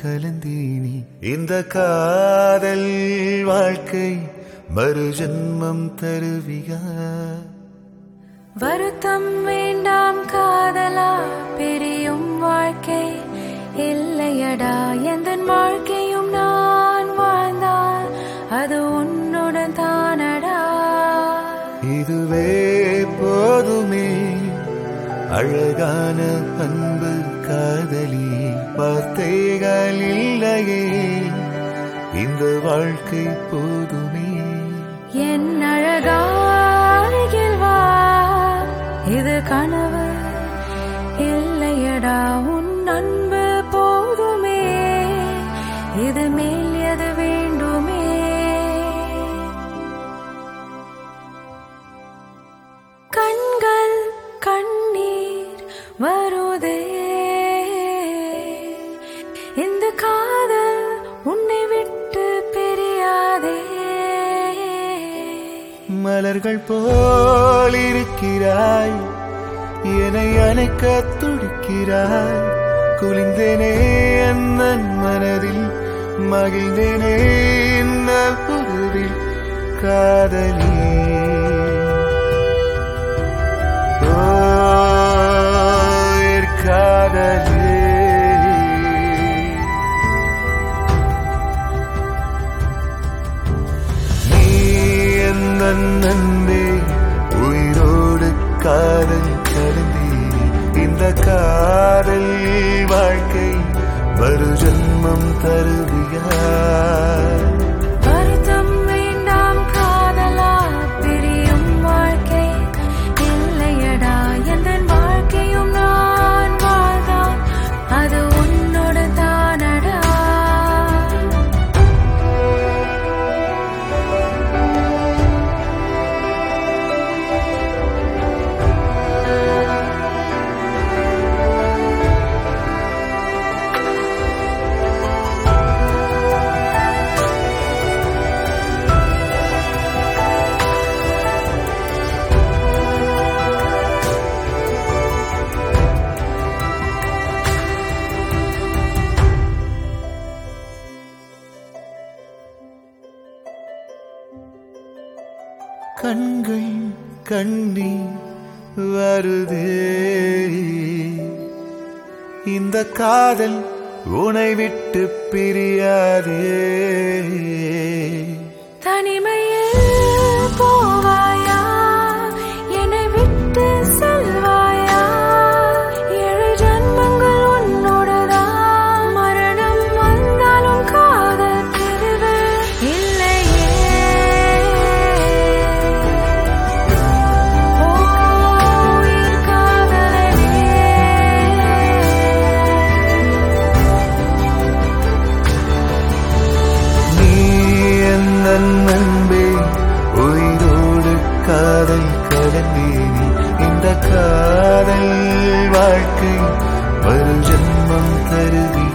கலந்தேனி இந்த காதல் வாழ்க்கை மறு ஜென்மம் தருவியா வருத்தம் வேண்டாம் காதலா பிரியும் வாழ்க்கை இல்லையடா எந்த வாழ்க்கையும் நான் வாழ்ந்தால் அது உன்னுடன் தானடா இதுவே போதுமே அழகான அன்பு காதலி வார்த்தைகள் இல்லையே இந்த வாழ்க்கை போதுமே என் அழகாரில் வா இது கனவு இல்லையடா உன் அன்பு போதுமே இது மேல் எது வேண்டுமே கண்கள் கண்ணீர் வருதே இந்த காதல் உன்னை விட்டு பிரியாதே மலர்கள் போல் இருக்கிறாய் என்னை அணைக்க துடிக்கிறாய் குளிந்தேனே அண்ணன் மனதில் மகிழ்ந்தேனே இந்த புதுவில் காதலி ஓ, என் காதலி நீ எந்த நன்பே உயிரோடு காதல் கலந்தே இந்த காதல் வாழ்க்கை மறு ஜென்மம் தருவியா வருத்தம் வேண்டாம் காதலா பிரியும் வாழ்க்கை இல்லையடா எந்த வாழ்க்கையும் நான் வாழ்ந்தால் அது உன்னோட தானடா கண்கள் கண்ணி வருதே இந்த காதல் உனை விட்டு பிரியாதே தனிமையில் போவாயா என்னை விட்டு செல்வாயா ஏழு ஜன்மங்கள் உன்னோடதான் மரணம் வந்தாலும் காதல் பிரிவு இல்லையே ஓ என் காதலனே நீ என்ன நண்பே உயிரோடு காதல் கலந்தேனி இந்த காதல் வாழ்க்கை மறு ஜென்மம் தருவி